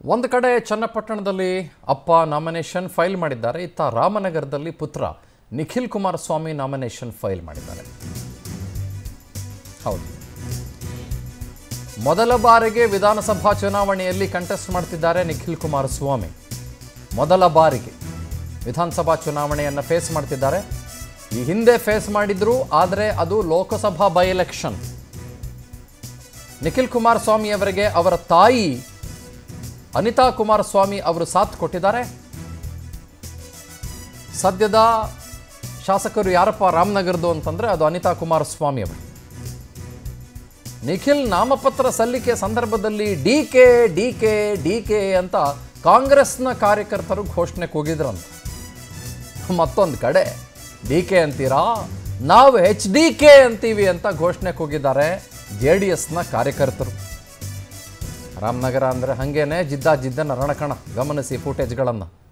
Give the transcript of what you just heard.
ಒಂದು ಕಡೆ ಚನ್ನಪಟ್ಟಣದಲ್ಲಿ ಅಪ್ಪ ನಾಮಿನೇಷನ್ ಫೈಲ್ ಮಾಡಿದ್ದಾರೆ ಇತ್ತ ರಾಮನಗರದಲ್ಲಿ ಪುತ್ರ ನಿಖಿಲ್ ಕುಮಾರಸ್ವಾಮಿ ನಾಮಿನೇಷನ್ ಫೈಲ್ ಮಾಡಿದ್ದಾರೆ ಹೌದು ಮೊದಲ ಬಾರಿಗೆ ವಿಧಾನಸಭಾ ಚುನಾವಣೆಯಲ್ಲಿ ಕಂಟೆಸ್ಟ್ ಮಾಡ್ತಿದ್ದಾರೆ ನಿಖಿಲ್ ಕುಮಾರಸ್ವಾಮಿ ಮೊದಲ ಬಾರಿಗೆ ವಿಧಾನಸಭಾ ಚುನಾವಣೆಯನ್ನು ಫೇಸ್ ಮಾಡ್ತಿದ್ದಾರೆ ಈ ಹಿಂದೆ ಫೇಸ್ ಮಾಡಿದ್ರು ಆದರೆ ಅದು ಲೋಕಸಭಾ ಬೈ ಎಲೆಕ್ಷನ್ ನಿಖಿಲ್ ಕುಮಾರಸ್ವಾಮಿ ಅವರಿಗೆ ಅವರ ತಾಯಿ ಅನಿತಾ ಕುಮಾರಸ್ವಾಮಿ ಅವರು ಸಾಥ್ ಕೊಟ್ಟಿದ್ದಾರೆ ಸದ್ಯದ ಶಾಸಕರು ಯಾರಪ್ಪ ರಾಮನಗರದು ಅಂತಂದ್ರೆ ಅದು ಅನಿತಾ ಕುಮಾರಸ್ವಾಮಿ ಅವರು ನಿಖಿಲ್ ನಾಮಪತ್ರ ಸಲ್ಲಿಕೆ ಸಂದರ್ಭದಲ್ಲಿ D K D K D K ಅಂತ ಕಾಂಗ್ರೆಸ್ನ ಕಾರ್ಯಕರ್ತರು ಘೋಷಣೆ ಕೂಗಿದ್ರಂತ ಮತ್ತೊಂದು ಕಡೆ ಡಿ ಕೆ ಅಂತೀರಾ ನಾವು ಎಚ್ ಡಿ ಕೆ ಅಂತೀವಿ ಅಂತ ಘೋಷಣೆ ಕೂಗಿದ್ದಾರೆ ಜೆ ಡಿ ಎಸ್ನ ಕಾರ್ಯಕರ್ತರು ರಾಮನಗರ ಅಂದರೆ ಹಾಗೇನೆ ಜಿದ್ದ ಜಿದ್ದನ ರಣಕಣ ಗಮನಿಸಿ ಫುಟೇಜ್ಗಳನ್ನು